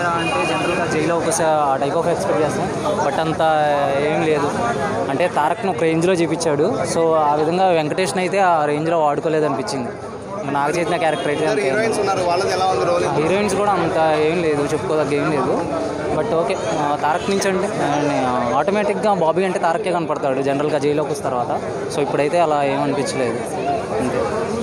తీసాడా అంటే జనరల్గా జైలో ఒక ఆ టైప్ ఆఫ్ ఎక్స్పెక్ట్ చేస్తాం బట్ అంత ఏం లేదు అంటే తారక్ను ఒక రేంజ్లో చూపించాడు సో ఆ విధంగా వెంకటేష్ని అయితే ఆ రేంజ్లో వాడుకోలేదు అనిపించింది నాగ చైతన్య క్యారెక్టర్ అయితే అంతే హీరోయిన్స్ ఉన్నారు వాళ్ళది ఎలా ఉంది రోల్ హీరోయిన్స్ కూడా అంత ఏం లేదు చెప్పుకోదగ్గ ఏం లేదు బట్ ఓకే ఆ, తారక్ నుంచి అంటే ఆటోమేటిక్గా బాబీ అంటే తారకే కనపడతాడు జనరల్గా జైలోకి వచ్చిన తర్వాత సో ఇప్పుడైతే అలా ఏమనిపించలేదు అంతే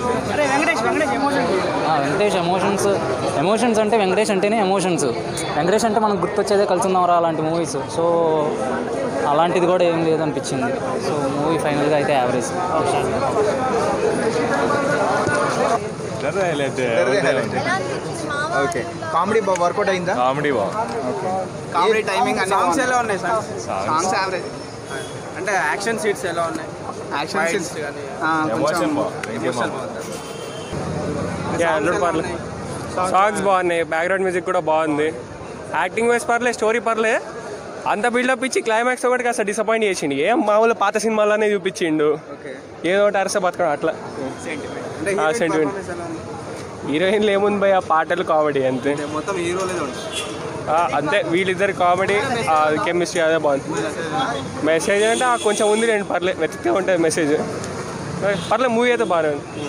ఆ, వెంకటేష్ ఎమోషన్స్ ఎమోషన్స్ అంటే వెంకటేష్ అంటేనే ఎమోషన్స్ వెంకటేష్ అంటే మనకు గుర్తొచ్చేదే కలుసుందాంరా అలాంటి మూవీస్ సో అలాంటిది కూడా ఏం లేదనిపించింది సో మూవీ ఫైనల్గా అయితే యావరేజ్ ఓకే కామెడీ వర్కౌట్ అయిందా కామెడీ బాగా కామెడీ టైమింగ్ సాంగ్స్ ఎలా ఉన్నాయి సార్ సాంగ్స్ యావరేజ్ అంటే యాక్షన్ సీట్స్ ఎలా ఉన్నాయి యాక్షన్ Fights సీన్స్ కానీ ఎమోషన్ బాగా ఎమోషన్ హండ్రెడ్ పర్లేదు సాంగ్స్ బాగున్నాయి బ్యాక్గ్రౌండ్ మ్యూజిక్ కూడా బాగుంది యాక్టింగ్ వైజ్ పర్లే స్టోరీ పర్లే అంత బిల్డప్ ఇచ్చి క్లైమాక్స్ ఒకటి కాస్త డిసప్పాయింట్ చేసిండు ఏం మామూలు పాత సినిమాలోనే చూపించిండు ఏదో ఒకటి అరస బతకడం అట్లా అంటే ఆ, హీరోయిన్ sentiment. performance ఎలా ఉంది? హీరోయిన్లు ఏముంది భయ ఆ పాటలు కామెడీ అంతే అంటే మొత్తం హీరోలేదే ఉంటుంది ఆ, అంతే వీళ్ళిద్దరు కామెడీ కెమిస్ట్రీ అదే బాగుంది మెసేజ్ అంటే ఆ, కొంచెం ఉంది రెండు పర్లే వెతికితే ఉంటుంది మెసేజ్ పర్లే మూవీ అయితే బాగానే ఉంది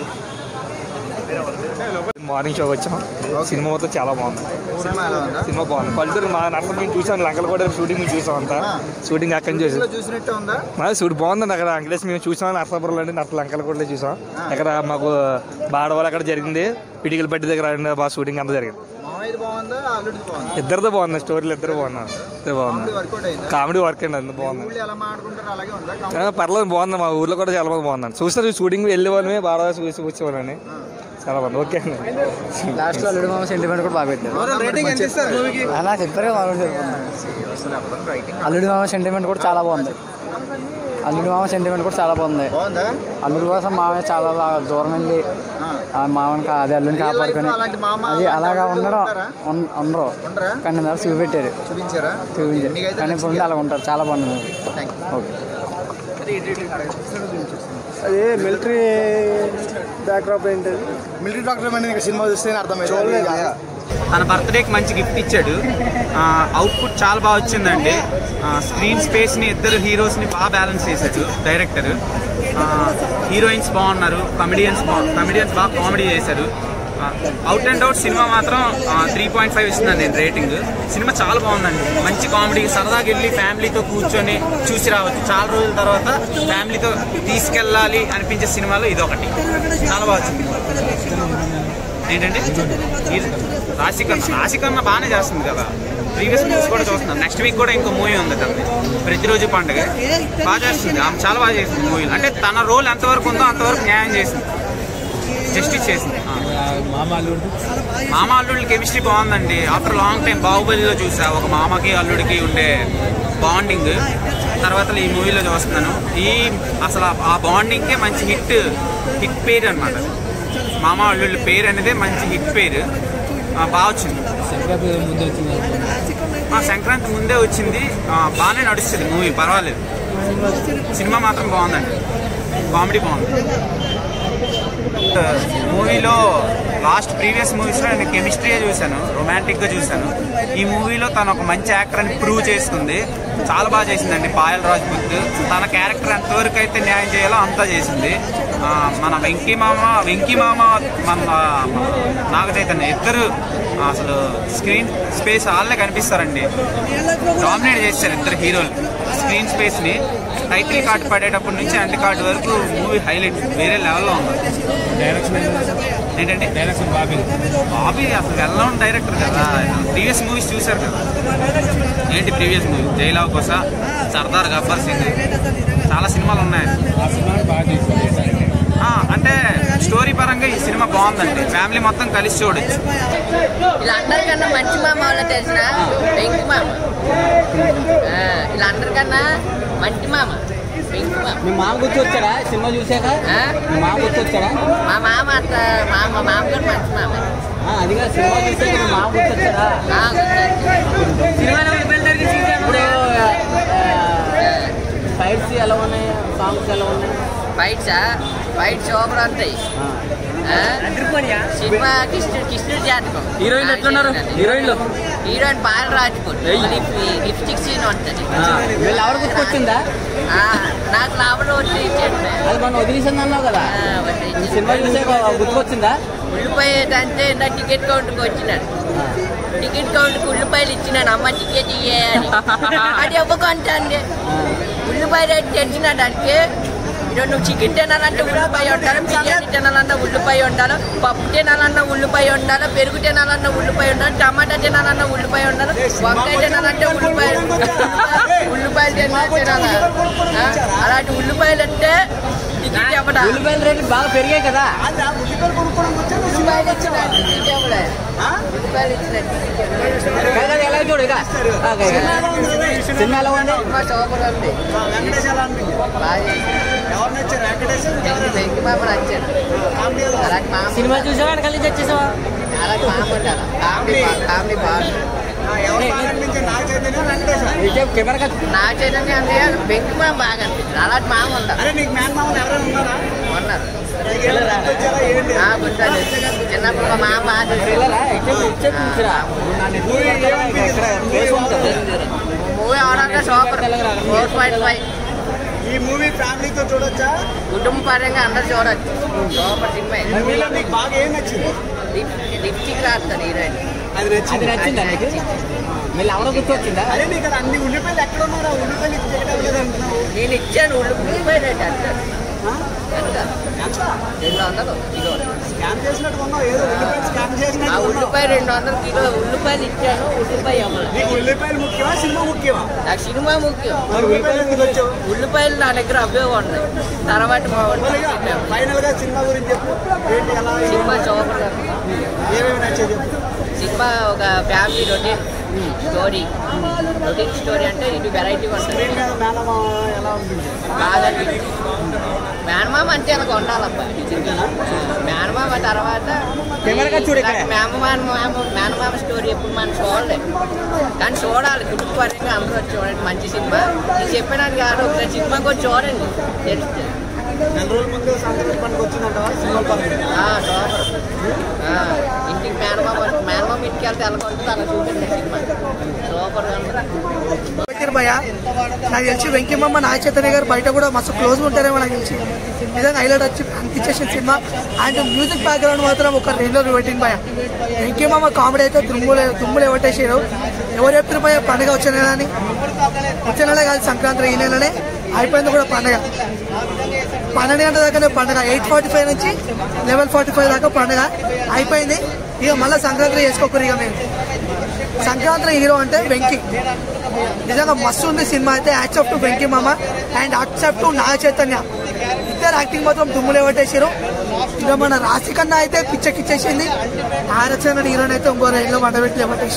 మార్నింగ్ షోకి వచ్చాం సినిమా మొత్తం చాలా బాగుంది సినిమా ఎలా ఉందా సినిమా బాగుంది పల్లెటూరు మా నర్సలు మేము చూసాం లంకలు కూడా షూటింగ్ మేము చూసాం అంతా షూటింగ్ అక్కడి నుంచి ఇందులో చూసాం చూసినట్టే ఉందా మాది షూట్ బాగుందండి అక్కడ అంకలేసి మేము చూసాం నర్సాపురంలో అండి నర్సలు లంకలు కూడా చూసాం అక్కడ మాకు బాడవాళ్ళు అక్కడ జరిగింది పిడికల పట్టి దగ్గర అండి మా షూటింగ్ అంతా జరిగింది మామయ్యది బాగుందా అల్లుడిది బాగుందా ఇద్దరితో బాగుంది స్టోరీలు ఇద్దరు బాగున్నారు ఇద్దరు బాగున్నారు వర్కౌట్ అయిందా కామెడీ వర్క్ అండి అంత బాగుంది ఊళ్ళో ఎలా మాట్లాడుకుంటారు అలాగే ఉందా ఆ, పర్లేదు బాగుంది మా ఊర్లో కూడా చాలా మంది బాగుందండి చూస్తారు షూటింగ్ వెళ్ళే వాళ్ళమే బాగా చూసి వచ్చేవాళ్ళని చాలా బాగుంది ఓకే అండి లాస్ట్లో అల్లుడు మామ సెంటిమెంట్ కూడా బాగా పెట్టారు రేటింగ్ ఎంత ఇస్తారు మూవీకి అలా చెప్పారు కదా వాళ్ళు అల్లుడు మామ సెంటిమెంట్ కూడా చాలా బాగుంది అల్లుడు మామ సెంటిమెంట్ కూడా చాలా బాగుంది బాగుందా అల్లుడు కోసం మామయ్య చాలా బాగా దూరం వెళ్ళి ఆ మామని కా- అదే అల్లుని కాపాడుకొని అలాంటి మామ అది అలాగా అలాంటి ఉండడం ఉంటారా? ఉన్- ఉండరు ఉండరా కానీ దాన్ని చూపెట్టారు చూపించారా చూపించారు మీకైతే కానీ ఇప్పుడు ఉండి అలా ఉంటారు చాలా బాగుంది థ్యాంక్ యూ ఓకే అదే మిలిటరీ బ్యాక్డ్రాప్ ఏంటి మిలిటరీ డాక్టర్ అనేది సినిమా చూస్తే అర్థమైంది తన బర్త్డేకి మంచి గిఫ్ట్ ఇచ్చాడు అవుట్పుట్ చాలా బాగా వచ్చిందండి స్క్రీన్ స్పేస్ని ఇద్దరు హీరోస్ని బాగా బ్యాలెన్స్ చేశాడు డైరెక్టర్ హీరోయిన్స్ బాగున్నారు కమెడియన్స్ బా కమెడియన్స్ బాగా కామెడీ చేశారు అవుట్ అండ్ అవుట్ సినిమా మాత్రం త్రీ పాయింట్ ఫైవ్ ఇస్తున్నాను నేను రేటింగ్ సినిమా చాలా బాగుందండి మంచి కామెడీ సరదాగా వెళ్ళి ఫ్యామిలీతో కూర్చొని చూసి రావచ్చు చాలా రోజుల తర్వాత ఫ్యామిలీతో తీసుకెళ్ళాలి అనిపించే సినిమాలో ఇది ఒకటి చాలా బాగా వచ్చింది ఏంటంటే ఇది రాశికన్న రాశికన్న బాగానే చేస్తుంది కదా ప్రీవియస్ మూవీస్ కూడా చూస్తున్నాం నెక్స్ట్ వీక్ కూడా ఇంకో మూవీ ఉంది తనది ప్రతిరోజు పండుగ బాగా చేస్తుంది ఆమె చాలా బాగా చేసింది మూవీలు అంటే తన రోల్ ఎంతవరకు ఉందో అంతవరకు న్యాయం చేసింది జస్టిస్ చేసింది ఆ. మామ అల్లుడి కెమిస్ట్రీ బాగుందండి ఆఫ్టర్ లాంగ్ టైం బాహుబలిలో చూసా ఒక మామకి అల్లుడికి ఉండే బాండింగ్ తర్వాత ఈ మూవీలో చూస్తున్నాను ఈ అసలు ఆ- ఆ బాండింగ్కే మంచి హిట్ హిట్ పేరు అనమాట మామ అల్లుడి పేరు అనేది మంచి హిట్ పేరు ఆ, బాగా వచ్చింది ఆ, సంక్రాంతి ముందే వచ్చింది ఆ, బాగానే నడుస్తుంది మూవీ పర్వాలేదు సినిమా మాత్రం బాగుందండి కామెడీ బాగుంది మూవీలో లాస్ట్ ప్రీవియస్ మూవీస్లో నేను కెమిస్ట్రీ చూశాను రొమాంటిక్గా చూశాను ఈ మూవీలో తను ఒక మంచి యాక్టర్ అని ప్రూవ్ చేసుకుంది చాలా బాగా చేసిందండి పాయల్ రాజ్పుత్ తన క్యారెక్టర్ ఎంతవరకు అయితే న్యాయం చేయాలో అంతా చేసింది ఆ, మన వెంకీ మామ వెంకీ మామ మన మన నాగ చైతన్య ఇద్దరు అసలు స్క్రీన్ స్పేస్ వాళ్ళే కనిపిస్తారండి డామినేట్ చేస్తారు ఇద్దరు హీరోలు స్క్రీన్ స్పేస్ని టైటిల్ కార్డు పడేటప్పటి నుంచి అండ్ కార్డు వరకు మూవీ హైలైట్ వేరే లెవెల్లో ఉంది ఏంటండి బాబీ అసలు వెల్ డైరెక్టర్ కదా ప్రీవియస్ మూవీస్ చూశారు కదా ఏంటి ప్రీవియస్ మూవీ జైలావ్ కోసా సర్దార్ గబ్బర్ సింగ్ చాలా సినిమాలు ఉన్నాయి ఆ, అంటే స్టోరీ పరంగా ఈ సినిమా బాగుందండి ఫ్యామిలీ మొత్తం కలిసి చూడొచ్చు వీళ్ళందరికన్నా మంచి మామ వాళ్ళ తెలిసిన వెంకి మామ ఆ, వీళ్ళందరికన్నా మంచి మామ వెంకి మామ మీ మామ గుర్తొచ్చాడా సినిమా చూసాక ఆ? మీ మామ గుర్తొచ్చాడా మా మామ అంత మా మా మామ గారు మంచి మామ అదిగా సినిమా చూసాక మీ మామ గుర్తొచ్చాడా ఆ, గుర్తొచ్చింది. ఇప్పుడు ఫైట్స్ ఎలా ఉన్నాయి సాంగ్స్ ఎలా ఉన్నాయి ఫైట్సా ఫైట్ సూపర్ అంతాయి ఆ. ఆ? సినిమా కృష్ణుడు కృష్ణుడు జాతకం హీరోయిన్ ఎట్లున్నారు హీరోయిన్లు హీరోయిన్ పాల రాజ్పూర్ లిప్స్టిక్ సీన్ ఉంటుంది వీళ్ళు ఎవరు గుర్తుకొచ్చిందా ఆ, నాకు లాభం వచ్చి ఇచ్చాడు అది మనం వదిలేసింది అన్నావు కదా ఆ, వచ్చి ఇచ్చాడు. సినిమా చూసే గుర్తుకొచ్చిందా ఉల్లిపాయ అంటే నా టికెట్ కౌంటర్కి వచ్చినాడు టికెట్ కౌంటర్కి ఉల్లిపాయలు ఇచ్చినాడు అమ్మ టికెట్ ఇయ్యాలి అది ఇవ్వకంటే ఉల్లిపాయ రేట్ తెలిసినాడు దానికి ఈరోజు నువ్వు చికెన్ తినాలంటే ఉల్లిపాయ ఉండాలి బిర్యానీ తినాలన్నా ఉల్లిపాయ ఉండాలి పప్పు తినాలన్నా ఉల్లిపాయ ఉండాలి పెరుగు తినాలన్నా ఉల్లిపాయ ఉండాలి టమాటా తినాలన్నా ఉల్లిపాయ ఉండాలి వంకాయ తినాలంటే ఉల్లిపాయ ఉల్లిపాయలు తినా తినాలి ఆ? అలాంటి ఉల్లిపాయలు అంటే టికెట్ ఇవ్వడా ఉల్లిపాయల రేట్లు బాగా పెరిగాయి కదా ఉల్లిపాయలు ఇచ్చినాడు టికెట్ ఇవ్వలే ఉల్లిపాయలు ఇచ్చినాడు టికెట్ కదా ఎలా చూడు ఇక ఆ, ఇక. సినిమా ఎలా ఉంది సినిమా సూపర్ ఉంది వెంకటేష్ ఎలా అనిపించింది బాగా చేశాడు. ఎవరు నచ్చారు వెంకటేష్ వెంకి వెంకి మామ నచ్చాడు అలాంటి మామ సినిమా చూసావా కలిసి వచ్చేసావా అలాంటి మామ ఉండాలి కామెడీ బా- కామెడీ బాగుంది ఎవరు బాగా అనిపించింది నాగ చైతన్య వెంకటేష్ కెమెరా నా చైతన్య అంటే వెంకి మామ బాగా అనిపించింది అలాంటి మామ ఉండాలి అరే నీకు మ్యాన్ మామూలు ఎవరైనా ఉన్నారా ఉన్నారు నీకేమైనా గుర్తొచ్చారా ఏంటి ఆ, గుర్తుంది చిన్నప్పుడు మా మామ బాగా చూసాడు మూవీ అవడానికి సూపర్ ఫోర్ పాయింట్ ఫైవ్ ఈ మూవీ ఫ్యామిలీతో చూడొచ్చా కుటుంబ పరంగా అందరు చూడొచ్చు సూపర్ సినిమా ఈ మూవీలో నీకు బాగా ఏం నచ్చింది లిప్స్టిక్ రాస్తాడు హీరోయిన్ అది నచ్చింది నచ్చిందా నీకు మళ్ళీ ఎవరో గుర్తొచ్చిందా అరే నీకు అది అన్ని ఉల్లిపాయలు ఎక్కడ ఉన్నారా ఉల్లిపాయలు ఇచ్చి చేయడం అంటున్నావు నేను ఇచ్చాను ఉల్లిపాయ రేట్ అంత ఎంత రెండు వందలు కిలో స్కామ్ చేసినట్టు ఉన్నావు ఏదో ఉల్లిపాయలు స్కామ్ ఆ చేసినట్టు ఉన్నావు ఉల్లిపాయ రెండు వందలు కిలో ఉల్లిపాయలు ఇచ్చాను ఉల్లిపాయ ఇవ్వలేదు నీకు ఉల్లిపాయలు ముఖ్యమా సినిమా ముఖ్యమా నాకు సినిమా ముఖ్యం మరి ఉల్లిపాయలు ఎందుకు వచ్చావు ఉల్లిపాయలు నా దగ్గర అవే ఉన్నాయి తర్వాత మా వాడు తిన్నాడు. ఫైనల్ గా సినిమా గురించి చెప్పు ఏంటి ఎలా సినిమా సూపర్ ఏమేమి నచ్చాయి చెప్పు సినిమా ఒక family routine story routine story అంటే ఇది వెరైటీగా ఉంటుంది స్క్రీన్ మీద మేనమా ఎలా ఉంటుంది బాగా మేనమామ అంటే ఇలా ఉండాలబ్బా మేనమామ తర్వాత కెమెరాగా చూడు ఇక్కడ. మేనమామ మేనమామ స్టోరీ ఎప్పుడు మనం చూడలేదు కానీ చూడాలి కుటుంబ పరంగా అందరూ వచ్చి చూడండి మంచి సినిమా నేను చెప్పినాను కాదు ఒకసారి సినిమా కూడా చూడండి తెలుస్తుంది నెల రోజుల ముందు సంక్రాంతి పండుగ వచ్చిందంటావా సినిమా పండుగ ఆ, సూపర్ ఆ, ఇంటికి మేనమామ మేనమామ ఇంటికి వెళ్తే ఎలా ఉంటుంది అలా చూపించండి సినిమా సూపర్ దగ్గర భయ నాకు తెలిసి వెంకమ్మమ్మ నాగ చైతన్య గారు బయట కూడా మస్తు క్లోజ్గా ఉంటారేమో నాకు తెలిసి నిజంగా హైలైట్ వచ్చి అనిపించేసిన సినిమా అండ్ మ్యూజిక్ బ్యాక్గ్రౌండ్ మాత్రం ఒక రేంజ్లో పెట్టింది భయ వెంకమ్మమ్మ కామెడీ అయితే దుమ్ములే దుమ్ములు ఎవటేసారు ఎవరు చెప్తారు భయ పండుగ వచ్చే నెల అని వచ్చే నెల కాదు సంక్రాంతి ఈ నెలనే అయిపోయింది కూడా పండుగ పన్నెండు గంటల దాకానే పండుగ ఎయిట్ ఫార్టీ ఫైవ్ నుంచి లెవెన్ ఫార్టీ ఫైవ్ దాకా పండుగ అయిపోయింది ఇక మళ్ళీ సంక్రాంతి చేసుకోకరు ఇక మేము సంక్రాంతి హీరో అంటే వెంకీ నిజంగా మస్తు ఉంది సినిమా అయితే accept to Venky Mama and accept to Naga Chaitanya ఇద్దరు యాక్టింగ్ మాత్రం దుమ్ములు ఎవటేసారు ఇక మన రాశి కన్నా అయితే పిచ్చెక్కిచ్చేసింది ఆరచన హీరోని అయితే ఇంకో రైల్లో మండబెట్టి ఎవటేసి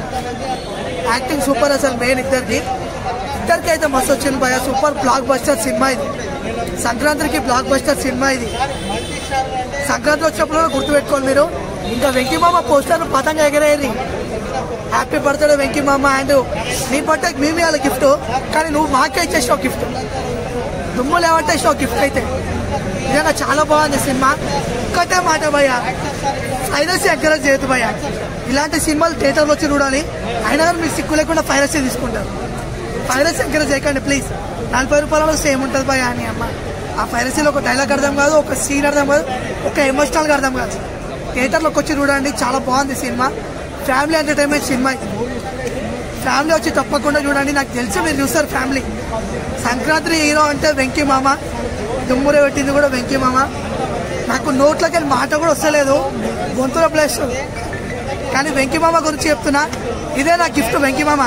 యాక్టింగ్ సూపర్ అసలు మెయిన్ ఇద్దరికి ఇద్దరికి అయితే మస్తు వచ్చింది భయ సూపర్ బ్లాక్ బస్టర్ సినిమా ఇది సంక్రాంతికి బ్లాక్ బస్టర్ సినిమా ఇది సంక్రాంతి వచ్చినప్పుడు కూడా గుర్తుపెట్టుకోండి మీరు ఇంకా వెంకీ మామ పోస్టర్ పతంగా ఎగరేది happy birthday Venky Mama and నీ బర్త్డే మేము ఇవ్వాలి గిఫ్ట్ కానీ నువ్వు మాకే ఇచ్చేసావు గిఫ్ట్ దుమ్ము లేవట్టేసావు గిఫ్ట్ అయితే నిజంగా చాలా బాగుంది సినిమా ఒక్కటే మాట భయ్య ఫైరసీ ఎంకరేజ్ చేయదు భయ్య ఇలాంటి సినిమాలు థియేటర్లో వచ్చి చూడాలి అయినా కానీ మీకు సిక్కు లేకుండా ఫైరసీ తీసుకుంటారు ఫైరసీ ఎంకరేజ్ చేయకండి ప్లీజ్ నలభై రూపాయలలో సేమ్ ఉంటుంది భయ్య అని అమ్మ ఆ ఫైరసీలో ఒక డైలాగ్ అర్థం కాదు ఒక సీన్ అర్థం కాదు ఒక ఎమోషనల్గా అర్థం కాదు థియేటర్లోకి వచ్చి చూడండి చాలా బాగుంది సినిమా ఫ్యామిలీ ఎంటర్టైన్మెంట్ సినిమా ఇది ఫ్యామిలీ వచ్చి తప్పకుండా చూడండి నాకు తెలిసి మీరు చూస్తారు ఫ్యామిలీ సంక్రాంతి హీరో అంటే వెంకీ మామ దుమ్మురే పెట్టింది కూడా వెంకీ మామ నాకు నోట్లోకి వెళ్ళి మాట కూడా వస్తలేదు గొంతులో ప్లేస్ కానీ వెంకీ మామ గురించి చెప్తున్నా ఇదే నా గిఫ్ట్ వెంకీ మామ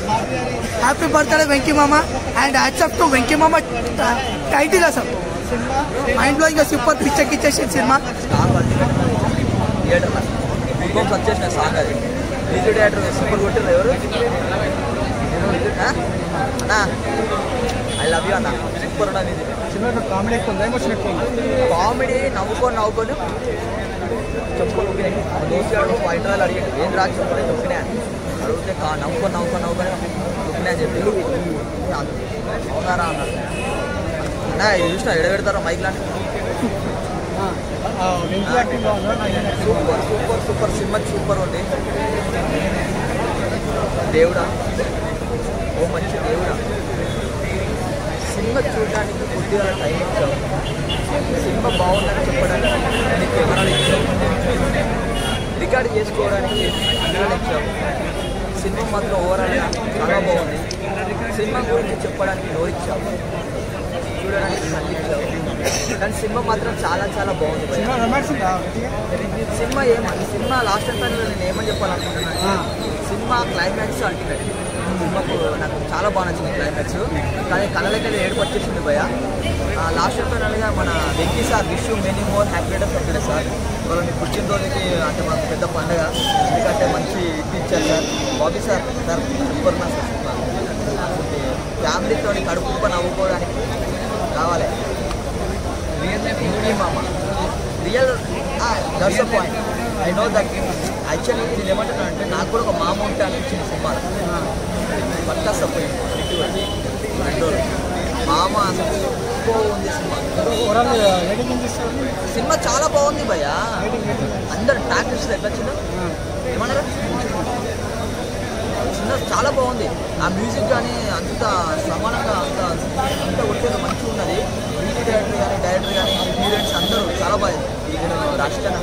happy birthday Venky Mama and accept to Venky Mama title అసలు మైండ్ బ్లోయింగ్ సూపర్ పిచ్చెక్కిచ్చేసిన సినిమా థియేటర్లో ఇంకొక వచ్చేసిన సాంగ్ అది మ్యూజిక్ డైరెక్టర్ సూపర్ కొట్టింది ఎవరు ఆ? అన్నా ఐ లవ్ యూ అన్న సూపర్ ఉన్నది ఇది కామెడీ ఎక్కువ ఉందా ఎమోషన్ ఎక్కువ ఉందా కామెడీ నవ్వుకొని నవ్వుకొని చెప్పుకొని నొక్కినాయి దోసాడు ఇంటర్వ్యూలు అడిగాడు ఏం రాకి చెప్పలేదు నొక్కినా అని. అడిగితే కా నవ్వుకొని నవ్వుకొని నవ్వుకొని నొక్కినా అని చెప్పి అవునారా అన్నాడు అన్నా ఇది చూసినా ఎడ పెడతారో మైక్ లాంటి సూపర్ సూపర్ సూపర్ సినిమా సూపర్ ఉంది దేవుడా ఓ మంచి దేవుడా సినిమా చూడడానికి కొద్దిగా టైం ఇచ్చావు సినిమా బాగుందని చెప్పడానికి నీకు కెమెరాలు ఇచ్చావు రికార్డ్ చేసుకోవడానికి కెమెరాలు ఇచ్చావు సినిమా మాత్రం ఓవరాల్గా చాలా బాగుంది సినిమా గురించి చెప్పడానికి నోరిచ్చావు చూడడానికి కనిపించావు కానీ సినిమా మాత్రం చాలా చాలా బాగుంది భయ్యా. సినిమా ఏమని సినిమా లాస్ట్ అంతా నేను ఏమని చెప్పాలనుకుంటున్నాను సినిమా క్లైమాక్స్ అల్టిమేట్ సినిమాకు నాకు చాలా బాగా నచ్చింది క్లైమాక్స్ కానీ కళ్ళకి ఏడుపు వచ్చేసింది భయ లాస్ట్ ఫైనల్గా మన Venky sir wish many more happy days ఉంటుంది సార్ ఇవాళ మీ పుట్టినరోజుకి అంటే మాకు పెద్ద పండుగ ఎందుకంటే మంచి ఇది ఇచ్చారు sir Bobby sir sir super నా సార్ సినిమా ఫ్యామిలీతో కడుపు నవ్వుకోవడానికి కావాలి రియల్ మామ real that's a point I know that actually నేను ఏమంటున్నాను అంటే నాకు కూడా ఒక మామ ఉంటే అనిపించింది సినిమాలో పక్కా సపోయింది ఇటువంటి రెండు రోజులు. మామ అసలు ఎక్కువ ఉంది సినిమా సినిమా చాలా బాగుంది భయ్య అందరు టాక్టర్స్ ఎట్లా చిన్న ఏమన్నారు చిన్న చాలా బాగుంది ఆ మ్యూజిక్ కానీ అంత సమానంగా అంత అంత ఒట్టేది మంచిగా ఉన్నది మ్యూజిక్ డైరెక్టర్ కానీ డైరెక్టర్ కానీ హీరోయిన్స్ అందరూ చాలా బాగుంది నేను రాష్ట్రాన్ని